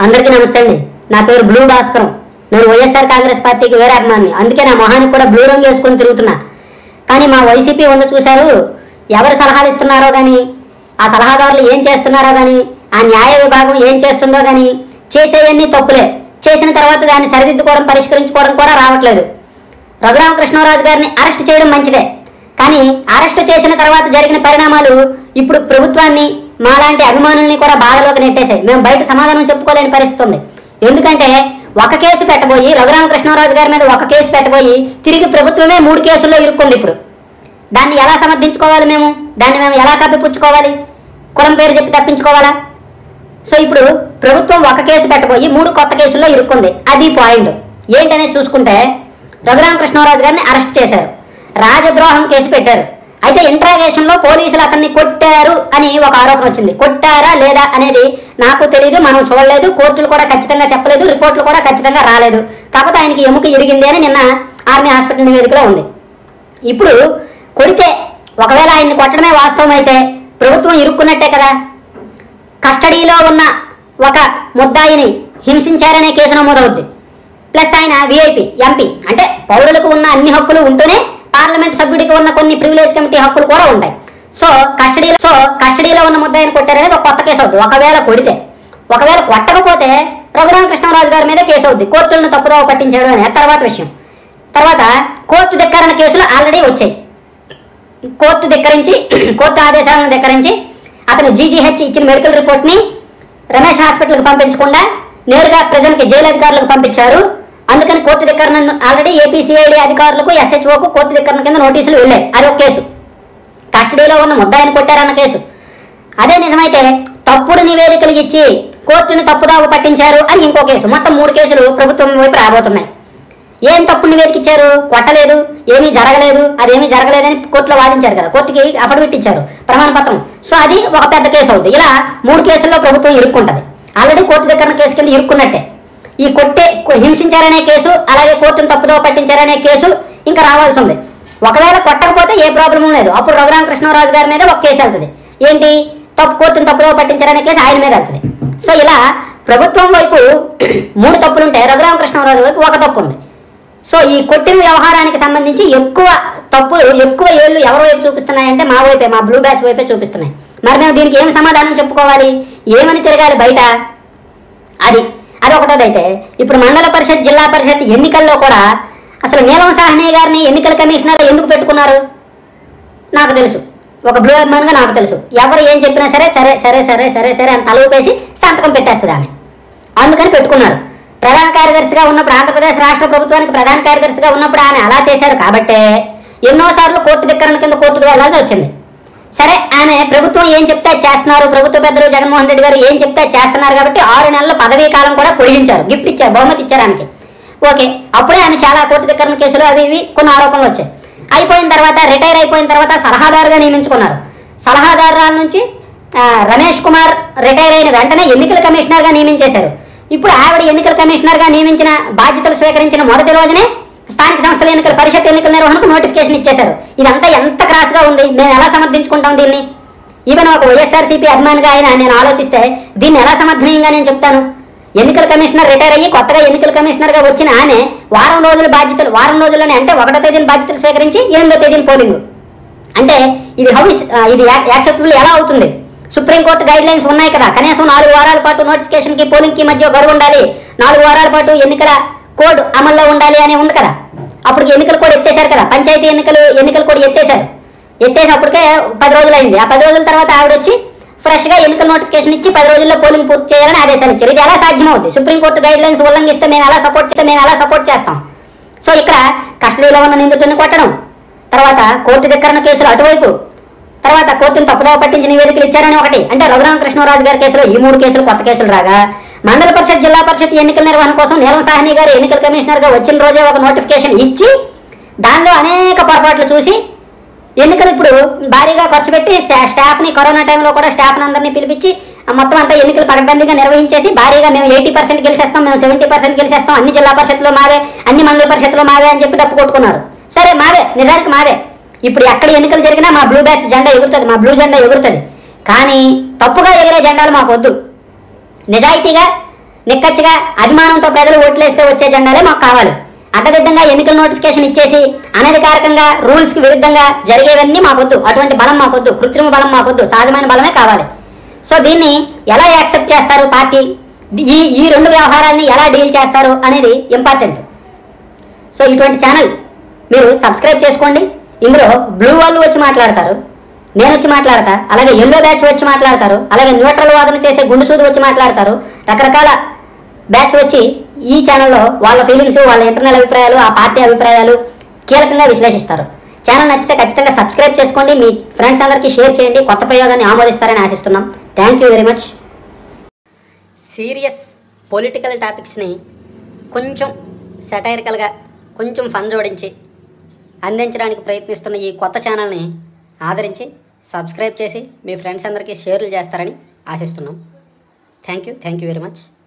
అందరికీ నమస్తే అండి నా పేరు బ్లూ భాస్కరం నేను వైఎస్ఆర్ కాంగ్రెస్ పార్టీకి వేరే అభిమాని అందుకే నా మొహానికి కూడా బ్లూ రంగు వేసుకొని తిరుగుతున్నా కానీ మా వైసీపీ ఉంది చూశారు ఎవరు సలహాలు ఇస్తున్నారో కానీ ఆ సలహాదారులు ఏం చేస్తున్నారో కానీ ఆ న్యాయ విభాగం ఏం చేస్తుందో కానీ చేసేవన్నీ తప్పులే చేసిన తర్వాత దాన్ని సరిదిద్దుకోవడం పరిష్కరించుకోవడం కూడా రావట్లేదు రఘురామకృష్ణరాజు గారిని అరెస్ట్ చేయడం మంచిదే కానీ అరెస్ట్ చేసిన తర్వాత జరిగిన పరిణామాలు ఇప్పుడు ప్రభుత్వాన్ని మాలాంటి అభిమానుల్ని కూడా బాధలోకి నెట్టేశాయి మేము బయట సమాధానం చెప్పుకోలేని పరిస్థితి ఉంది ఎందుకంటే ఒక కేసు పెట్టబోయి రఘురామకృష్ణరాజు గారి మీద ఒక కేసు పెట్టబోయి తిరిగి ప్రభుత్వమే మూడు కేసుల్లో ఇరుక్కుంది ఇప్పుడు దాన్ని ఎలా సమర్థించుకోవాలి మేము దాన్ని మేము ఎలా కప్పిపుచ్చుకోవాలి కులం పేరు చెప్పి తప్పించుకోవాలా సో ఇప్పుడు ప్రభుత్వం ఒక కేసు పెట్టబోయి మూడు కొత్త కేసుల్లో ఇరుక్కుంది అది పాయింట్ ఏంటనేది చూసుకుంటే రఘురామకృష్ణరాజు గారిని అరెస్ట్ చేశారు రాజద్రోహం కేసు పెట్టారు అయితే ఇంట్రాగేషన్ లో పోలీసులు అతన్ని కొట్టారు అని ఒక ఆరోపణ వచ్చింది కొట్టారా లేదా అనేది నాకు తెలియదు మనం చూడలేదు కోర్టులు కూడా ఖచ్చితంగా చెప్పలేదు రిపోర్ట్లు కూడా ఖచ్చితంగా రాలేదు కాకపోతే ఆయనకి ఎముక ఇరిగింది అని నిన్న ఆర్మీ హాస్పిటల్ నివేదికలో ఉంది ఇప్పుడు కొడితే ఒకవేళ ఆయన్ని కొట్టడమే వాస్తవం అయితే ప్రభుత్వం ఇరుక్కున్నట్టే కదా కస్టడీలో ఉన్న ఒక ముద్దాయిని హింసించారనే కేసు నమోదవుద్ది ప్లస్ ఆయన విఐపి ఎంపీ అంటే పౌరులకు ఉన్న అన్ని హక్కులు ఉంటూనే పార్లమెంట్ సభ్యుడికి ఉన్న కొన్ని ప్రివిలేజ్ కమిటీ హక్కులు కూడా ఉంటాయి సో కస్టడీలో సో కస్టడీలో ఉన్న ముద్దాయిని కొట్టారనేది ఒక కొత్త కేసు అవుద్ది ఒకవేళ కొడితే ఒకవేళ కొట్టకపోతే రఘురామకృష్ణరాజు గారి మీద కేసు అవుద్ది కోర్టులను తప్పుదోవ పట్టించడం అనేది తర్వాత విషయం తర్వాత కోర్టు ధిక్కరణ కేసులు ఆల్రెడీ వచ్చాయి కోర్టు ధిక్కరించి కోర్టు ఆదేశాలను ధిక్కరించి అతను జీజీహెచ్ ఇచ్చిన మెడికల్ రిపోర్ట్ని రమేష్ హాస్పిటల్కి పంపించకుండా నేరుగా ప్రజలకి జైలు అధికారులకు పంపించారు అందుకని కోర్టు ధిక్కరణ ఆల్రెడీ ఏపీసీఐడి అధికారులకు ఎస్హెచ్ఓకు కోర్టు ధిక్కరణ కింద నోటీసులు వెళ్ళాయి అది ఒక కేసు కస్టడీలో ఉన్న ముద్దాయిని కొట్టారన్న కేసు అదే నిజమైతే తప్పుడు నివేదికలు ఇచ్చి కోర్టుని తప్పుదావ పట్టించారు అని ఇంకో కేసు మొత్తం మూడు కేసులు ప్రభుత్వం వైపు రాబోతున్నాయి ఏం తప్పుడు నివేదిక ఇచ్చారు కొట్టలేదు ఏమీ జరగలేదు అదేమీ జరగలేదని కోర్టులో వాదించారు కదా కోర్టుకి అఫిడవిట్ ఇచ్చారు ప్రమాణ పత్రం సో అది ఒక పెద్ద కేసు అవుతుంది ఇలా మూడు కేసుల్లో ప్రభుత్వం ఇరుక్కుంటది ఆల్రెడీ కోర్టు దగ్గర కేసు కింద ఇరుక్కున్నట్టే ఈ కొట్టే హింసించారనే కేసు అలాగే కోర్టును తప్పుదో పట్టించారనే కేసు ఇంకా రావాల్సి ఉంది ఒకవేళ కొట్టకపోతే ఏ ప్రాబ్లం లేదు అప్పుడు రఘురామకృష్ణరాజు గారి మీద ఒక కేసు వెళ్తుంది ఏంటి తప్పు కోర్టును తప్పుదో పట్టించారనే కేసు ఆయన మీద వెళ్తుంది సో ఇలా ప్రభుత్వం వైపు మూడు తప్పులుంటే రఘురామకృష్ణరాజు వైపు ఒక తప్పు ఉంది సో ఈ కొట్టిన వ్యవహారానికి సంబంధించి ఎక్కువ తప్పులు ఎక్కువ ఏళ్ళు ఎవరి వైపు చూపిస్తున్నాయంటే మా వైపే మా బ్లూ బ్యాచ్ వైపే చూపిస్తున్నాయి మరి మేము దీనికి ఏం సమాధానం చెప్పుకోవాలి ఏమని తిరగాలి బయట అది అది ఒకటోదైతే ఇప్పుడు మండల పరిషత్ జిల్లా పరిషత్ ఎన్నికల్లో కూడా అసలు నీలం సాహ్ని గారిని ఎన్నికల కమిషనర్ ఎందుకు పెట్టుకున్నారు నాకు తెలుసు ఒక బ్లూ గా నాకు తెలుసు ఎవరు ఏం చెప్పినా సరే సరే సరే సరే సరే సరే అని తల ఊపేసి సంతకం పెట్టేస్తుంది ఆమె అందుకని పెట్టుకున్నారు ప్రధాన కార్యదర్శిగా ఉన్నప్పుడు ఆంధ్రప్రదేశ్ రాష్ట్ర ప్రభుత్వానికి ప్రధాన కార్యదర్శిగా ఉన్నప్పుడు ఆమె అలా చేశారు కాబట్టే ఎన్నోసార్లు కోర్టు ధిక్కరణ కింద కోర్టుకు వెళ్లాల్సి వచ్చింది సరే ఆమె ప్రభుత్వం ఏం చెప్తే అది చేస్తున్నారు ప్రభుత్వ పెద్దలు జగన్మోహన్ రెడ్డి గారు ఏం చెప్తే అది చేస్తున్నారు కాబట్టి ఆరు నెలల పదవీ కాలం కూడా పొడిగించారు గిఫ్ట్ ఇచ్చారు బహుమతి ఇచ్చారు ఆమెకి ఓకే అప్పుడే ఆమె చాలా కోర్టు ధిక్కరణ కేసులు అవి ఇవి కొన్ని ఆరోపణలు వచ్చాయి అయిపోయిన తర్వాత రిటైర్ అయిపోయిన తర్వాత సలహాదారుగా నియమించుకున్నారు సలహాదారుల నుంచి ఆ, రమేష్ కుమార్ రిటైర్ అయిన వెంటనే ఎన్నికల కమిషనర్గా నియమించేశారు ఇప్పుడు ఆవిడ ఎన్నికల కమిషనర్గా నియమించిన బాధ్యతలు స్వీకరించిన మొదటి రోజునే స్థానిక సంస్థల ఎన్నికల పరిషత్ ఎన్నికల నిర్వహణకు నోటిఫికేషన్ ఇచ్చేశారు ఇదంతా ఎంత క్రాస్ గా ఉంది నేను ఎలా సమర్థించుకుంటాం దీన్ని ఈవెన్ ఒక వైఎస్ఆర్సీపీ అభిమానిగా అయినా నేను ఆలోచిస్తే దీన్ని ఎలా సమర్థనీయంగా నేను చెప్తాను ఎన్నికల కమిషనర్ రిటైర్ అయ్యి కొత్తగా ఎన్నికల కమిషనర్ గా వచ్చిన ఆమె వారం రోజుల బాధ్యతలు వారం రోజుల్లోనే అంటే ఒకటో తేదీన బాధ్యతలు స్వీకరించి ఎనిమిదో తేదీన పోలింగ్ అంటే ఇది హౌ ఇస్ ఇది యాక్సెప్టబుల్ ఎలా అవుతుంది సుప్రీంకోర్టు గైడ్ లైన్స్ ఉన్నాయి కదా కనీసం నాలుగు వారాల పాటు నోటిఫికేషన్ కి పోలింగ్ కి మధ్య గడువు ఉండాలి నాలుగు వారాల పాటు ఎన్నికల కోడ్ అమల్లో ఉండాలి అని ఉంది కదా అప్పటికి ఎన్నికల కోడ్ ఎత్తేశారు కదా పంచాయతీ ఎన్నికలు ఎన్నికల కోడ్ ఎత్తేశారు ఎత్తేసి అప్పటికే పది రోజులు అయింది ఆ పది రోజుల తర్వాత ఆవిడ వచ్చి ఫ్రెష్ గా ఎన్నికల నోటిఫికేషన్ ఇచ్చి పది రోజుల్లో పోలింగ్ పూర్తి చేయాలని ఆదేశాలు ఇచ్చారు ఇది ఎలా సాధ్యమవుతుంది సుప్రీంకోర్టు గైడ్ లైన్స్ ఉల్లంఘిస్తే మేము ఎలా సపోర్ట్ చేస్తే మేము ఎలా సపోర్ట్ చేస్తాం సో ఇక్కడ కస్టడీలో ఉన్న నిందితుడిని కొట్టడం తర్వాత కోర్టు ధిక్కరణ కేసులు అటువైపు తర్వాత కోర్టును తప్పుదోవ పట్టించి నివేదికలు ఇచ్చారని ఒకటి అంటే రఘురామ కృష్ణరాజు గారి కేసులో ఈ మూడు కేసులు కొత్త కేసులు రాగా మండల పరిషత్ జిల్లా పరిషత్ ఎన్నికల నిర్వహణ కోసం నీలం సాహ్ని గారు ఎన్నికల కమిషనర్ గా వచ్చిన రోజే ఒక నోటిఫికేషన్ ఇచ్చి దానిలో అనేక పొరపాట్లు చూసి ఎన్నికలు ఇప్పుడు భారీగా ఖర్చు పెట్టి స్టా- స్టాఫ్ని కరోనా టైంలో కూడా స్టాఫ్ని అందరినీ పిలిపించి ఆ మొత్తం అంతా ఎన్నికలు పకడ్బందీగా నిర్వహించేసి భారీగా మేము ఎయిటీ పర్సెంట్ గెలిచేస్తాం మేము సెవెంటీ పర్సెంట్ గెలిచేస్తాం అన్ని జిల్లా పరిషత్లో మావే అన్ని మండల పరిషత్లో మావే అని చెప్పి డప్పు కొట్టుకున్నారు సరే మావే నిజానికి మావే ఇప్పుడు ఎక్కడ ఎన్నికలు జరిగినా మా బ్లూ బ్యాచ్ జెండా ఎగురుతుంది మా బ్లూ జెండా ఎగురుతుంది కానీ తప్పుగా ఎగిరే జెండాలు మాకు వద్దు నిజాయితీగా నిక్కచ్చిగా అభిమానంతో ప్రజలు ఓట్లేస్తే వచ్చే జెండాలే మాకు కావాలి అడ్డదిడ్డంగా ఎన్నికల నోటిఫికేషన్ ఇచ్చేసి అనధికారికంగా రూల్స్ కి విరుద్ధంగా జరిగేవన్నీ మాకొద్దు అటువంటి బలం మాకొద్దు కృత్రిమ బలం మాకొద్దు సహజమైన బలమే కావాలి సో దీన్ని ఎలా యాక్సెప్ట్ చేస్తారు పార్టీ ఈ ఈ రెండు వ్యవహారాలని ఎలా డీల్ చేస్తారు అనేది ఇంపార్టెంట్ సో ఇటువంటి ఛానల్ మీరు సబ్స్క్రైబ్ చేసుకోండి ఇందులో బ్లూ వాళ్ళు వచ్చి మాట్లాడతారు నేను వచ్చి మాట్లాడతా అలాగే ఎల్లో బ్యాచ్ వచ్చి మాట్లాడతారు అలాగే న్యూట్రల్ వాదన చేసే గుండు సూది వచ్చి మాట్లాడతారు రకరకాల బ్యాచ్ వచ్చి ఈ ఛానల్లో వాళ్ళ ఫీలింగ్స్ వాళ్ళ ఇంటర్నల్ అభిప్రాయాలు ఆ పార్టీ అభిప్రాయాలు కీలకంగా విశ్లేషిస్తారు ఛానల్ నచ్చితే ఖచ్చితంగా సబ్స్క్రైబ్ చేసుకోండి మీ ఫ్రెండ్స్ అందరికీ షేర్ చేయండి కొత్త ప్రయోగాన్ని ఆమోదిస్తారని ఆశిస్తున్నాం thank you very much serious political టాపిక్స్ని కొంచెం సెటైరికల్గా కొంచెం ఫన్ జోడించి అందించడానికి ప్రయత్నిస్తున్న ఈ కొత్త ఛానల్ని ఆదరించి సబ్స్క్రైబ్ చేసి మీ ఫ్రెండ్స్ అందరికీ షేర్లు చేస్తారని ఆశిస్తున్నాం thank you thank you very much